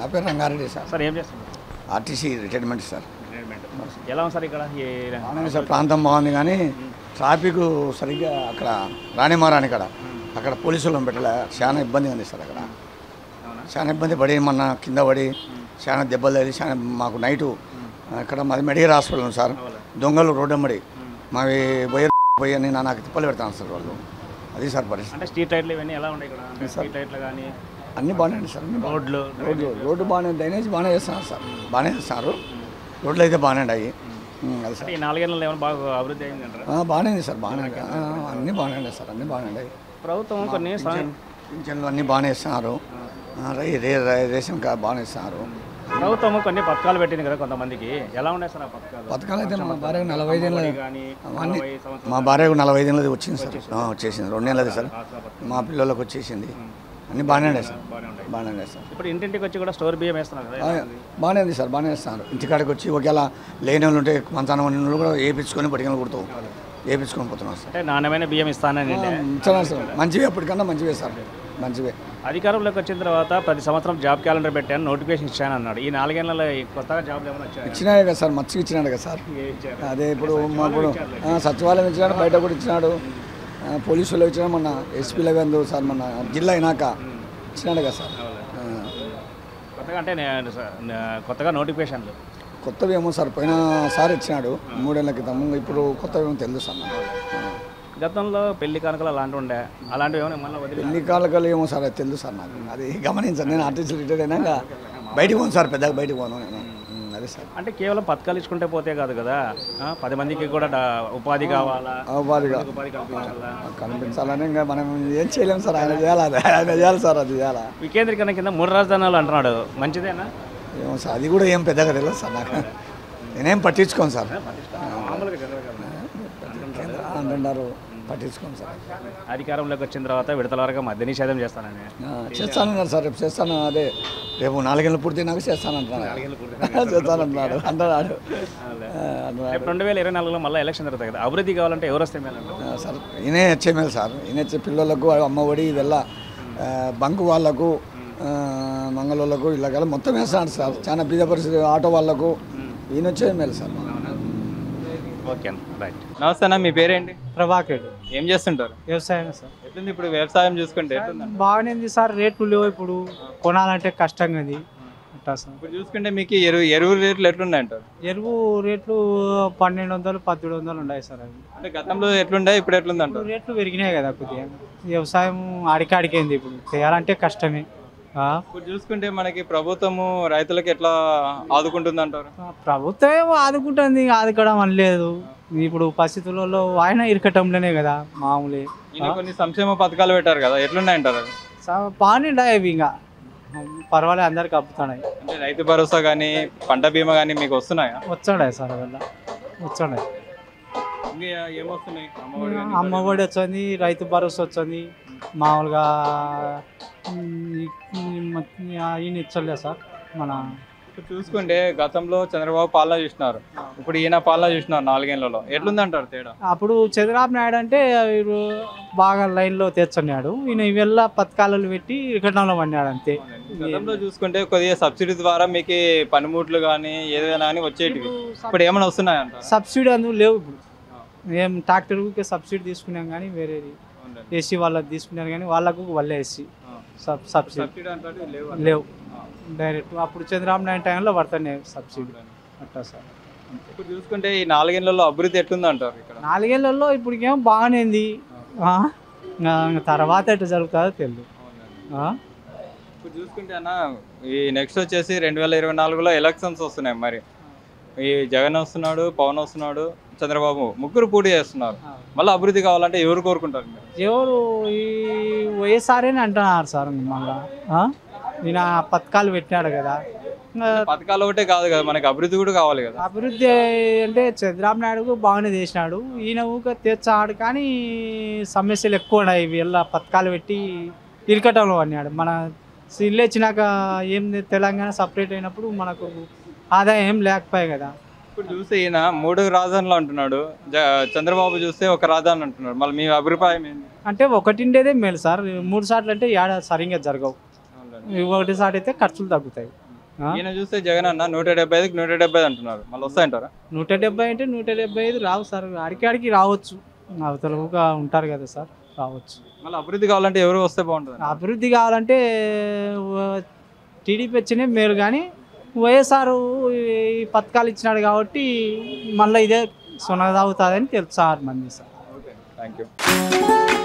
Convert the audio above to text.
పేరు Rangareddy sir sir ఏం చేస్తున్నారు ఆర్టీసీ రిటైర్మెంట్ సార్ ఎలా ఉంది సార్ ఇక్కడ ఈ బాగానే సార్ ప్రాంతం బాగుంది కానీ ట్రాఫిక్ సరిగ్గా అక్కడ రాణిమారాని ఇక్కడ అక్కడ పోలీసులను పెట్టలే చాలా ఇబ్బంది ఉంది సార్ అక్కడ అవునా చాలా ఇబ్బంది పడి మొన్న కింద పడి చాలా దెబ్బలు తగిలి చాలా మాకు నైటు ఇక్కడ మాది మెడికల్ హాస్పిటల్ ఉంది సార్ దొంగలు రోడ్డమ్మడి మావి పోయి పోయి అని నా- నాకు తిప్పలు పెడతాను సార్ వాళ్ళు అది సార్ పరిస్థితి అంటే స్ట్రీట్ లైట్లు ఇవన్నీ ఎలా ఉన్నాయి ఇక్కడ అంటే స్ట్రీట్ లైట్లు కానీ అన్నీ బాగానే ఉన్నాయి సార్ అన్నీ బాగానే రోడ్లు రోడ్లు రోడ్డు బాగానే డ్రైనేజ్ బాగానే చేస్తున్నారు సార్ బాగానే చేస్తున్నారు రోడ్లు అయితే బాగానే ఉన్నాయి ఉమ్, అది సార్ అంటే ఈ నాలుగేళ్ళలో ఏమైనా బాగా అభివృద్ధి అయిందంటారా ఆ, బాగానే ఉంది సార్ బాగానే ఉంది. ఆ, అన్నీ బాగానే ఉన్నాయి సార్ అన్నీ బాగానే ఉన్నాయి ప్రభుత్వం కొన్ని సా- పింఛన్లు అన్నీ బాగానే ఇస్తున్నారు ఆ, రై రే రే- రేషన్ కార్డు బాగానే ఇస్తున్నారు ప్రభుత్వం కొన్ని పథకాలు పెట్టింది కదా కొంతమందికి ఎలా ఉన్నాయి సార్ ఆ పథకాలు పథకాలు అయితే మా భార్యకు నలభై ఐదు ఏళ్ళ కానీ అవన్నీ నలభై సంవత్సరాలు మా భార్యకు నలభై ఐదు ఏళ్ళది వచ్చింది సార్ ఆ, వచ్చేసింది రెండేళ్ళది సార్ మా పిల్లలకు వచ్చేసింది అన్నీ బాగానే ఉన్నాయి సార్ బాగానే ఉంటాయి బాగానే ఉన్నాయి సార్ ఇప్పుడు ఇంటింటికి వచ్చి కూడా స్టోర్ బియ్యం వేస్తున్నారు కదా ఆ, బాగానే ఉంది సార్ బాగానే ఇస్తున్నారు ఇంటికాడికి వచ్చి ఒకవేళ లేని వాళ్ళు ఉంటే మంచానం ఉన్న వాళ్ళు కూడా వేయించుకొని పట్టుకొని కుడతాం వేయించుకొని పోతున్నాం సార్ అంటే నాణ్యమైన బియ్యం ఇస్తానని ఆ, ఇస్తున్నారు సార్ మంచివే ఎప్పటికన్నా మంచివే సార్ మంచివే అధికారంలోకి వచ్చిన తర్వాత ప్రతి సంవత్సరం జాబ్ క్యాలెండర్ పెట్టాను నోటిఫికేషన్ ఇచ్చాను అన్నాడు ఈ నాలుగేళ్లలో ఈ కొత్తగా జాబ్ ఏమైనా వచ్చాయి ఇచ్చినాడే కదా సార్ మచ్చిగా ఇచ్చినాడు కదా సార్ అదే ఇప్పుడు మా ఇప్పుడు ఆ, సచివాలయం ఇచ్చినాడు బయట కూడా ఇచ్చినాడు ఆ, పోలీసులు ఇచ్చినాడు మొన్న ఎస్పీల గందు సార్ మొన్న జిల్లా అయినాక ఇచ్చినాడు కదా సార్ ఆ, కొత్తగా అంటే నేను స- న- కొత్తగా నోటిఫికేషన్లు కొత్తవి ఏమో సార్ పోయిన సార్ ఇచ్చినాడు మూడేళ్ల క్రితం ఇప్పుడు కొత్తవి ఏమో తెలుసు సార్ నాకు ఆ. గతంలో పెళ్లి కానుకలు అలాంటివి ఉండే అలాంటివి ఏమైనా మళ్ళీ వదిలి పెళ్లి కాలకలు ఏమో సార్ అది తెలుసు సార్ నాకు అది గమనించాను నేను ఆర్టిస్ట్ రిటైర్ అయినాక బయటికి పోను సార్ పెద్దగా బయటికి పోను నేను ఉమ్, అదే సార్ అంటే కేవలం పథకాలు ఇచ్చుకుంటే పోతే కాదు కదా ఆ, పది మందికి కూడా డా- ఉపాధి కావాలా వారిగా ఉపాధి కల్పించాలా కనిపించాలని ఇంకా మనం ఏం చేయలేము సార్ ఆయన చేయాలి అది ఆయన చేయాలి సార్ అది చేయాలా వికేంద్రీకరణ కింద మూడు రాజధానులు అంటున్నాడు మంచిదేనా ఏమో సార్ అది కూడా ఏం పెద్దగా తెలియదు సార్ నాకు నేనేం పట్టించుకోను సార్ మామూలుగా జనరల్ గా. కేంద్ర అంటున్నారు పట్టించుకోను సార్ అధికారంలోకి వచ్చిన తర్వాత విడతల వరకు మద్య నిషేధం చేస్తానని ఆ, చేస్తానన్నారు సార్ రేపు చేస్తాను అదే రేపు నాలుగేళ్ళు పూర్తి నాకు చేస్తానంటున్నాడు చేస్తానంటున్నాడు అంటున్నాడు ఆ, అంటున్నాడు రేపు రెండు వేల ఇరవై నాలుగులో మళ్ళీ ఎలక్షన్ జరుగుతాయి కదా అభివృద్ధి కావాలంటే ఎవరు వస్తే మేలు ఆ, సార్ ఈయనే హెచ్ఎంఎల్ సార్ ఈయన వచ్చే పిల్లలకు అమ్మ ఒడి ఇదెల్లా ఆ, బంకు వాళ్ళకు ఆ, మంగళోళ్ళకు ఇలా కదా మొత్తం వేస్తాడు సార్ చాలా బీద పరిస్థితి ఆటో వాళ్ళకు ఈయన వచ్చే మేలు సార్ ఓకే అన్న రైట్ నమస్తే అన్న మీ పేరేంటి ప్రభాకర్ ఏం చేస్తుంటారు వ్యవసాయం సార్ ఎట్లుంది ఇప్పుడు వ్యవసాయం చూసుకుంటే ఎట్లుందండి బాగానే ఉంది సార్ రేట్లు లేవు ఇప్పుడు కొనాలంటే కష్టంగా ఉంది అట్టా సార్ ఇప్పుడు చూసుకుంటే మీకు ఎరువు ఎరువు రేట్లు ఎట్లున్నాయి అంటారు ఎరువు రేట్లు పన్నెండు వందలు పద్దెడు వందలు ఉన్నాయి సార్ అవి అంటే గతంలో ఎట్లుండే ఇప్పుడు ఎట్లుంది ఇప్పుడు అంటారు రేట్లు పెరిగినాయి కదా కొద్దిగా వ్యవసాయం అడికాడికైంది ఇప్పుడు చేయాలంటే కష్టమే ఆ, ఇప్పుడు చూసుకుంటే మనకి ప్రభుత్వము రైతులకు ఎట్లా ఆదుకుంటుంది అంటారు ప్రభుత్వం ఏమో ఆదుకుంటుంది ఆదుకోవడం అనలేదు ఇప్పుడు పరిస్థితులలో ఆయన ఇరకటంలోనే కదా మామూలే ఇంకా కొన్ని సంక్షేమ పథకాలు పెట్టారు కదా ఎట్లున్నాయి అంటారు అవి? సా- బాగానే ఉన్నాయి అవి ఇంకా పర్వాలేదు అందరికి అప్పుతున్నాయి అంటే రైతు భరోసా కానీ పంట బీమా కానీ మీకు వస్తున్నాయా వచ్చాడే సార్ వల్ల వచ్చాడే ఇంకా ఏమొస్తున్నాయి అమ్మఒడి కానీ అమ్మ ఒడి వచ్చింది రైతు భరోసా వచ్చింది మామూలుగా ఉమ్, ఈ- ఈ మ- ఈయన ఇచ్చలేదు సార్ మన ఇప్పుడు చూసుకుంటే గతంలో చంద్రబాబు పాలన చూసినారు ఇప్పుడు ఈయన పాలన చూసినారు నాలుగేళ్లలో ఎట్లుంది అంటారు తేడా అప్పుడు చంద్రబాబు నాయుడు అంటే వీరు బాగా లైన్లో తెచ్చన్నాడు ఈయన ఇవెల్లా పథకాలు పెట్టి వికటంలో పడినాడు అంతే గతంలో చూసుకుంటే కొద్దిగా సబ్సిడీ ద్వారా మీకు పనిముట్లు కానీ ఏదైనా కానీ వచ్చేటివి ఇప్పుడు ఏమైనా వస్తున్నాయి అంటారు సబ్సిడీ అందుకు లేవు ఇప్పుడు ఏం ట్రాక్టర్కి సబ్సిడీ తీసుకున్నాం కానీ వేరేది ఏసీ వాళ్ళకి తీసుకున్నారు కానీ వాళ్ళకు వాళ్ళే ఏసీ సబ్ సబ్సిడీ సబ్సిడీ అంటే లేవు లేవు డైరెక్ట్ అప్పుడు చంద్రబాబు నాయుడు టైంలో పడుతున్నాయి సబ్సిడీ అట్టా సార్ ఇప్పుడు చూసుకుంటే ఈ నాలుగేళ్లలో అభివృద్ధి ఎట్లుంది అంటారు ఇక్కడ నాలుగేళ్లలో ఇప్పటికేమో బాగానే ఉంది ఆ? ఇంకా ఇంకా తర్వాత ఎట్లా జరుగుతుందో తెలియదు ఆ? ఇప్పుడు చూసుకుంటే అన్న ఈ నెక్స్ట్ వచ్చేసి రెండు వేల ఇరవై నాలుగులో ఎలక్షన్స్ వస్తున్నాయి మరి ఈ జగన్ వస్తున్నాడు పవన్ వస్తున్నాడు చంద్రబాబు ముగ్గురు పోటీ చేస్తున్నారు మళ్ళీ అభివృద్ధి కావాలంటే ఎవరు కోరుకుంటారు మీరు ఎవరు ఈ వైఎస్ఆర్ అని అంటున్నారు సార్ మళ్ళా ఆ? ఈయన పథకాలు పెట్టినాడు కదా ఇంకా పథకాలు ఒకటే కాదు కదా మనకి అభివృద్ధి కూడా కావాలి కదా అభివృద్ధి అంటే చంద్రబాబు నాయుడు బాగానే చేసినాడు ఈయన ఊక తెచ్చాడు కానీ సమస్యలు ఎక్కువ ఉన్నాయి వీళ్ళ పథకాలు పెట్టి ఇరకటంలో అన్నాడు మన ఇల్లు వచ్చినాక ఏం తెలంగాణ సపరేట్ అయినప్పుడు మనకు ఆదాయం ఏం లేకపోయాయి కదా ఇప్పుడు చూస్తే ఈయన మూడు రాజధానులు అంటున్నాడు జ- చంద్రబాబు చూస్తే ఒక రాజధాని అంటున్నాడు మళ్ళీ మీ అభిప్రాయం ఏంటి అంటే ఒకటిండేదే మేలు సార్ మూడు సార్లు అంటే ఏడ సరిగ్గా జరగవు ఈ ఒకటి సారి అయితే ఖర్చులు తగ్గుతాయి ఆ? ఈయన చూస్తే జగన్ అన్న నూట డెబ్బై ఐదుకి నూట డెబ్బై ఐదు అంటున్నారు మళ్ళీ వస్తాయంటారా నూట డెబ్బై అంటే నూట డెబ్బై ఐదు రావు సార్ ఆడికి ఆడికి రావచ్చు అవతలగా ఉంటారు కదా సార్ రావచ్చు మళ్ళీ అభివృద్ధి కావాలంటే ఎవరు వస్తే బాగుంటుంది అభివృద్ధి కావాలంటే టీడీపీ వచ్చినే మేలు కానీ వైఎస్ఆర్ ఈ పథకాలు ఇచ్చినాడు కాబట్టి మళ్ళీ ఇదే సొనగదాగుతుందని తెలుసు సార్ మంది సార్ థ్యాంక్ యూ